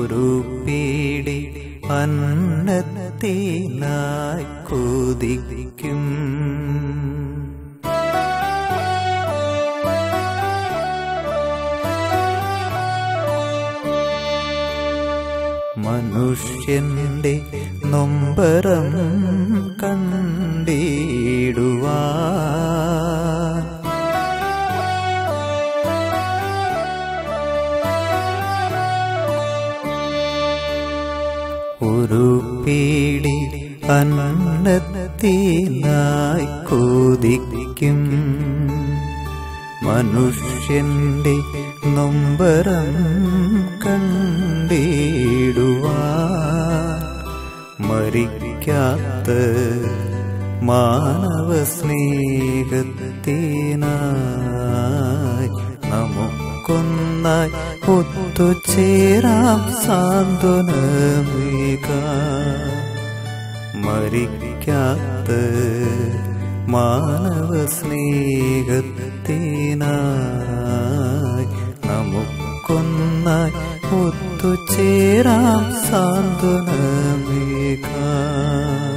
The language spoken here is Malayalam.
ഒരു പീടി അന്നത്തിനായി കൊതിക്കും മനുഷ്യന്റെ നൊമ്പരം കണ്ടിടുവാൻ ഒരു പീടി അന്നത്തിനായി കൊതിക്കും മനുഷ്യന്റെ നൊമ്പരം കണ്ടിടുവാൻ മരിക്കാത്ത മാനവ സ്നേഹത്തിനായി നമുക്കൊന്നായി ഒത്തുചേരാം സാന്ത്വനമേക മരിക്കാത്ത മാനവ സ്നേഹത്തിനായി നമുക്കൊന്നായി ഒത്തുചേരാം സാന്ത്വനമേക